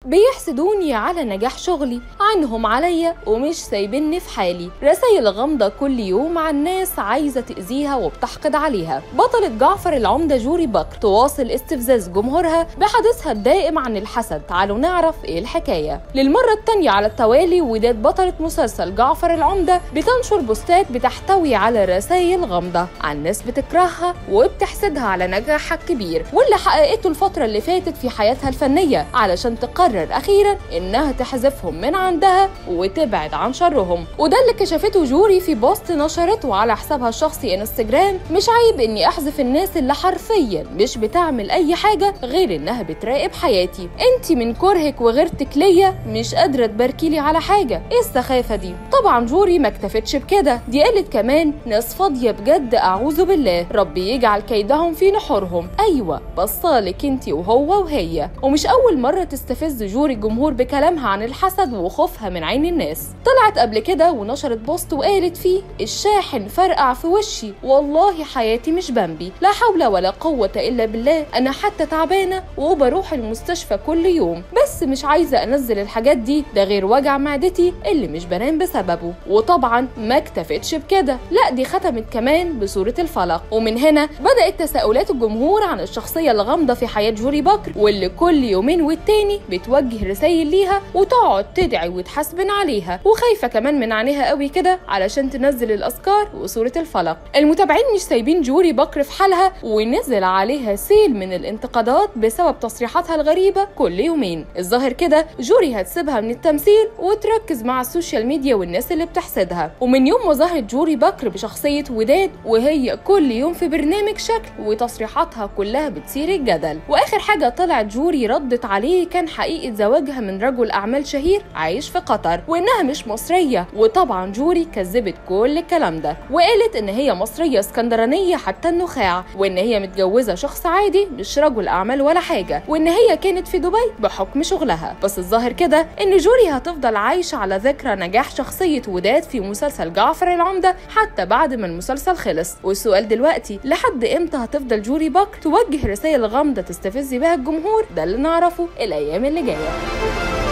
بيحسدوني على نجاح شغلي عنهم عليا ومش سايبيني في حالي رسائل غامضة كل يوم عن ناس عايزة تأذيها وبتحقد عليها بطلة جعفر العمدة جوري بكر تواصل استفزاز جمهورها بحديثها الدائم عن الحسد تعالوا نعرف ايه الحكاية للمرة التانية على التوالي وداد بطلة مسلسل جعفر العمدة بتنشر بوستات بتحتوي على رسائل غامضة عن ناس بتكرهها وبتحسدها على نجاحها الكبير واللي حققته الفترة اللي فاتت في حياتها الفنية علشان تقرر أخيرا إنها تحذفهم من عندها وتبعد عن شرهم وده اللي كشفته جوري في بوست نشرته على حسابها الشخصي انستجرام مش عيب إني أحذف الناس اللي حرفيا مش بتعمل أي حاجة غير إنها بتراقب حياتي انت من كرهك وغيرتك ليا مش قادرة تباركيلي على حاجة ايه السخافة دي طبعا جوري ما اكتفتش بكده دي قالت كمان ناس فاضية بجد أعوذ بالله ربي يجعل كيدهم في نحورهم أيوة بصالك انت وهو وهي ومش أول مرة تستفز جوري الجمهور بكلامها عن الحسد وخوفها من عين الناس طلعت قبل كده ونشرت بوست وقالت فيه الشاحن فرقع في وشي والله حياتي مش بامبي لا حول ولا قوة إلا بالله أنا حتى تعبانة وبروح المستشفى كل يوم بس مش عايزة أنزل الحاجات دي ده غير وجع معدتي اللي مش بنام بسببه وطبعا ما اكتفتش بكده لا دي ختمت كمان بصورة الفلق ومن هنا بدأت تساؤلات الجمهور عن الشخصية الغامضة في حياة جوري بكر واللي كل يومين والتاني بتوجه رسائل ليها وتقعد تدعي وتحاسبن عليها وخايفة كمان من عينيها قوي كده علشان تنزل الأذكار وصورة الفلق المتابعين مش سايبين جوري بكر في حالها ونزل عليها سيل من الانتقادات بسبب تصريحاتها الغريبة كل يومين الظاهر كده جوري هتسيبها من التمثيل وتركز مع السوشيال ميديا والناس اللي بتحسدها ومن يوم ما ظهرت جوري بكر بشخصية وداد وهي كل يوم في برنامج شكل وتصريحاتها كلها بتثير الجدل واخر حاجة طلعت جوري ردت عليه كان حقيقة زواجها من رجل اعمال شهير عايش في قطر وانها مش مصرية وطبعا جوري كذبت كل الكلام ده وقالت ان هي مصرية اسكندرانية حتى النخاع وان هي متجوزة شخص عادي مش رجل اعمال ولا حاجة وان هي كانت في دبي بحكم شغلها بس الظاهر كده ان جوري هتفضل عايشة على ذكرى نجاح شخصية وداد في مسلسل جعفر العمدة حتى بعد ما المسلسل خلص والسؤال دلوقتي لحد امتى هتفضل جوري بك توجه رسائل غامضة تستفز بها الجمهور ده اللي نعرفه الايام اللي جايه